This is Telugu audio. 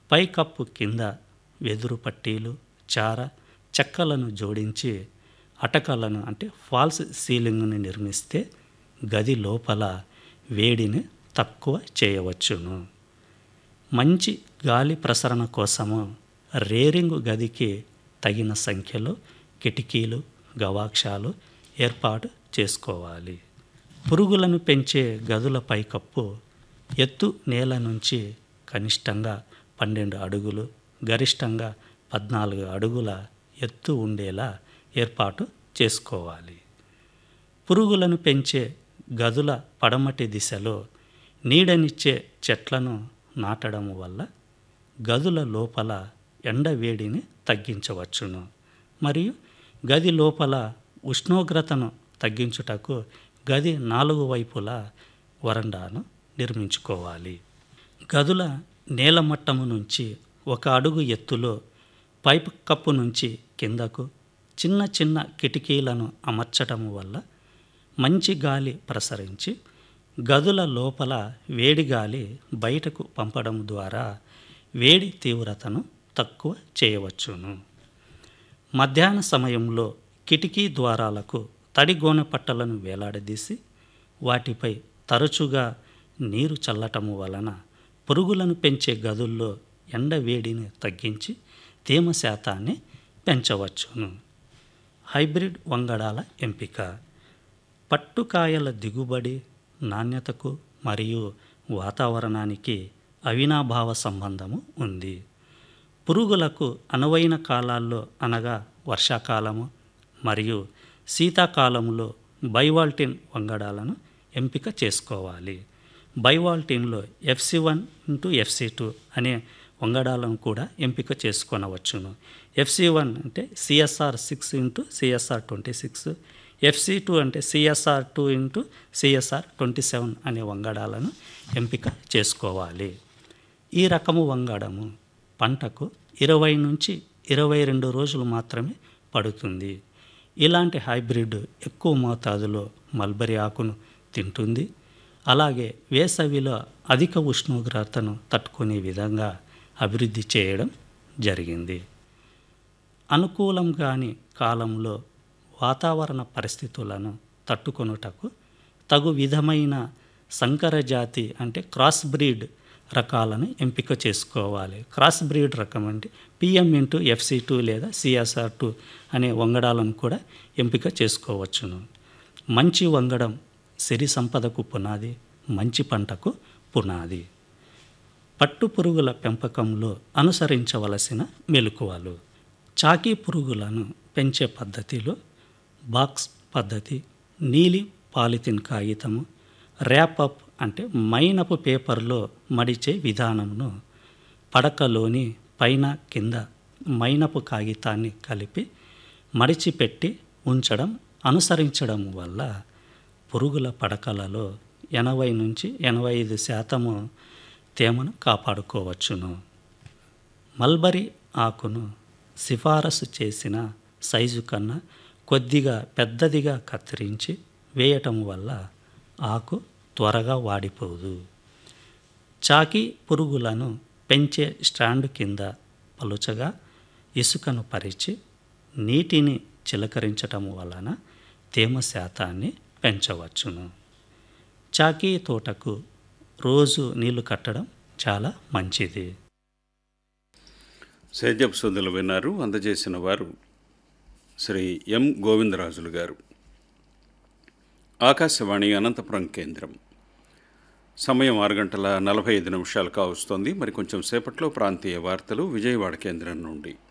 పైకప్పు కింద వెదురు పట్టీలు చార చెక్కలను జోడించి అటకలను అంటే ఫాల్స్ సీలింగ్ని నిర్మిస్తే గది లోపల వేడిని తక్కువ చేయవచ్చును మంచి గాలి ప్రసరణ కోసము రేరింగు గదికి తగిన సంఖ్యలో కిటికీలు గవాక్షాలు ఏర్పాటు చేసుకోవాలి పురుగులను పెంచే గదుల పైకప్పు ఎత్తు నేల నుంచి కనిష్టంగా పన్నెండు అడుగులు గరిష్టంగా పద్నాలుగు అడుగుల ఎత్తు ఉండేలా ఏర్పాటు చేసుకోవాలి పురుగులను పెంచే గదుల పడమటి దిశలో నీడనిచ్చే చెట్లను నాటడం వల్ల గదుల లోపల ఎండ వేడిని తగ్గించవచ్చును మరియు గది లోపల ఉష్ణోగ్రతను తగ్గించుటకు గది నాలుగు వైపులా వరండాను నిర్మించుకోవాలి గదుల నేలమట్టము నుంచి ఒక అడుగు ఎత్తులో పైపు కప్పు నుంచి కిందకు చిన్న చిన్న కిటికీలను అమర్చటం వల్ల మంచి గాలి ప్రసరించి గదుల లోపల వేడి గాలి బయటకు పంపడం ద్వారా వేడి తీవ్రతను తక్కువ చేయవచ్చును మధ్యాహ్న సమయంలో కిటికీ ద్వారాలకు తడి గోనె పట్టలను వేలాడదీసి వాటిపై తరచుగా నీరు చల్లటము వలన పురుగులను పెంచే గదుల్లో ఎండ వేడిని తగ్గించి తేమ శాతాన్ని పెంచవచ్చును హైబ్రిడ్ వంగడాల ఎంపిక పట్టుకాయల దిగుబడి నాణ్యతకు మరియు వాతావరణానికి అవినాభావ సంబంధము ఉంది పురుగులకు అనువైన కాలాల్లో అనగా వర్షాకాలము మరియు శీతాకాలంలో బైవాల్టిన్ వంగడాలను ఎంపిక చేసుకోవాలి బైవాల్టిన్లో FC one into FC two అనే వంగడాలను కూడా ఎంపిక చేసుకొనవచ్చును ఎఫ్సి వన్ అంటే CSR six into CSR twenty six FC two అంటే CSR two into CSR twenty seven అనే వంగడాలను ఎంపిక చేసుకోవాలి ఈ రకము వంగడము పంటకు ఇరవై నుంచి ఇరవై రెండు రోజులు మాత్రమే పడుతుంది ఇలాంటి హైబ్రిడ్ ఎక్కువ మోతాదులో మల్బరీ ఆకును తింటుంది అలాగే వేసవిలో అధిక ఉష్ణోగ్రతను తట్టుకునే విధంగా అభివృద్ధి చేయడం జరిగింది అనుకూలం కాని కాలంలో వాతావరణ పరిస్థితులను తట్టుకొనుటకు తగు విధమైన సంకర జాతి అంటే క్రాస్ బ్రీడ్ రకాలను ఎంపిక చేసుకోవాలి క్రాస్ బ్రీడ్ రకం అంటే పిఎం ఇంటూ ఎఫ్సి టూ లేదా సిఎస్ఆర్ టూ అనే వంగడాలను కూడా ఎంపిక చేసుకోవచ్చును మంచి వంగడం సిరి సంపదకు పునాది మంచి పంటకు పునాది పట్టు పురుగుల పెంపకంలో అనుసరించవలసిన మెలకువలు చాకీ పురుగులను పెంచే పద్ధతిలో బాక్స్ పద్ధతి నీలి పాలిథిన్ కాగితము ర్యాప్ అప్ అంటే మైనపు పేపర్లో మడిచే విధానంను పడకలోని పైన కింద మైనపు కాగితాన్ని కలిపి మడిచిపెట్టి ఉంచడం అనుసరించడం వల్ల పురుగుల పడకలలో ఎనభై నుంచి ఎనభై ఐదు శాతము తేమను కాపాడుకోవచ్చును మల్బరీ ఆకును సిఫారసు చేసిన సైజు కన్నా కొద్దిగా పెద్దదిగా కత్తిరించి వేయటం వల్ల ఆకు త్వరగా వాడిపోదు చాకీ పురుగులను పెంచే స్టాండ్ కింద పలుచగా ఇసుకను పరిచి నీటిని చిలకరించటం వలన తేమ శాతాన్ని పెంచవచ్చును చాకీ తోటకు రోజు నీళ్లు కట్టడం చాలా మంచిది సేద్యపు సోదరులు విన్నారు అందజేసిన వారు శ్రీ ఎం గోవిందరాజులు గారు ఆకాశవాణి అనంతపురం కేంద్రం సమయం ఆరు గంటల నలభై ఐదు నిమిషాలు కావస్తోంది మరి కొంచెం సేపట్లో ప్రాంతీయ వార్తలు విజయవాడ కేంద్రం నుండి